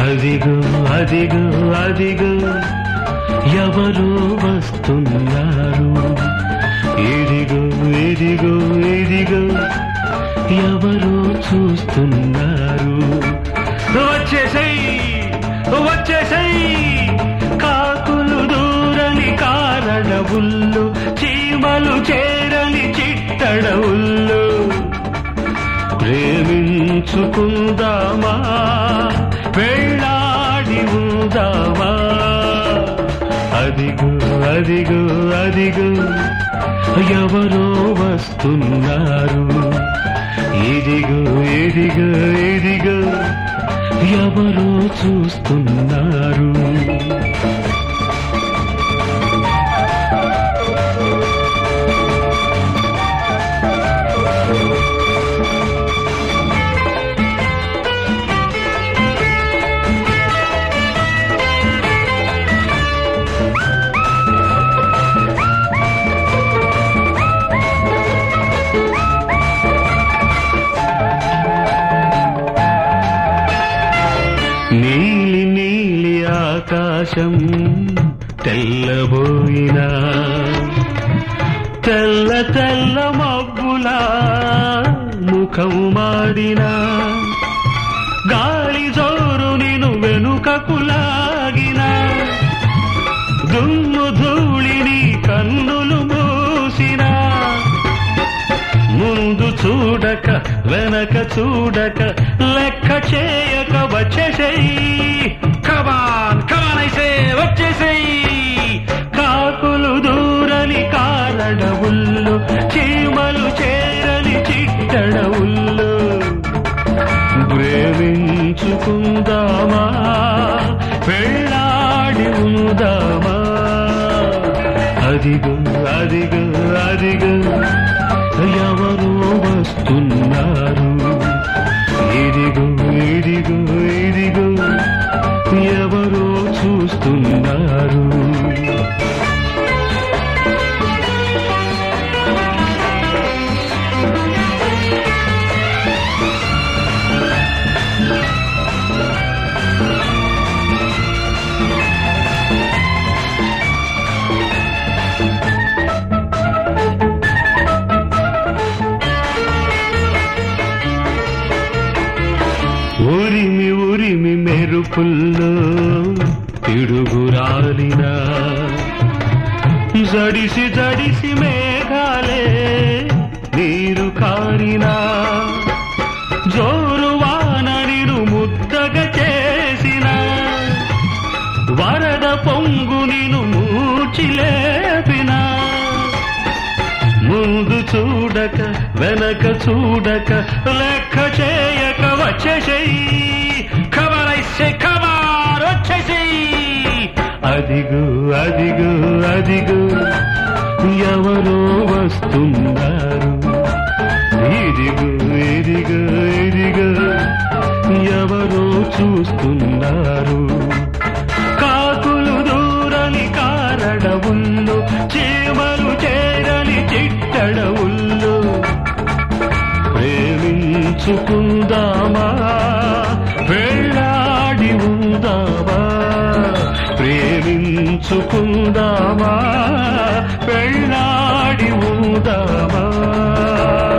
అదిగో అదిగో అదిగో ఎవరు వస్తున్నారు ఇదిగో ఇదిగో ఇదిగో ఎవరు చూస్తున్నారు వచ్చేసెయ్ వచ్చేసెయ్ కాకులు దూరని కారణవుళ్ళు చీమలు చేరని చిట్టడవుళ్ళు ప్రేమించుకుందామా వెళ్ళాడి ఉందామా అదిగో అదిగో అదిగో ఎవరో వస్తున్నారు ఇదిగో ఇదిగో ఇదిగో ఎవరో చూస్తున్నారు నీలి నీలి ఆకాశం తెల్లబోయినా తెల్ల తెల్ల మబ్బులా ముఖం మాడినా గాలి జోరు నిను వెనుకకు లాగినా దుమ్ము ధూళిని కన్నులు మూసినా ముందు చూడక వెనక చూడక లెక్క చేయక వచ్చేసేయి కమాన్ కమాన్ అయితే వచ్చేసేయి కాకులు దూరని కారడవుళ్ళు చీమలు చేరని చిట్టడవుళ్ళు ప్రేమించుకుందామా పెళ్ళాడి ఉందామా అదిగో అదిగో అదిగో ఎవరు వస్తున్నారు ఇదిగో ఇదిగో ఇదిగో ఎవరో చూస్తున్నారు ఉరిమి ఉరిమి మెరుపుల్లో పిడుగురాలినా జడిసి జడిసి మేఘాలే నీరు కారినా జోరు వానడిను ముద్దగా చేసిన వరద పొంగు నిను మూచిలేపినా ముందు చూడక వెనక చూడక లెక్క చేయక వచ్చేసేయి ఖబరైసే ఖబర్ వచ్చేసేయి అదిగో అదిగో అదిగో ఎవరో వస్తున్నారు ఇదిగో ఇదిగో ఇదిగో ఎవరో చూస్తున్నారు కాకులు దూరని కారడవుళ్ళు చీమలు చేరని చిట్టడవుళ్ళు ప్రేమించుకుందామా వెళ్ళాడి ఉందామా ప్రేమించుకుందామా వెళ్ళాడి ఉందామా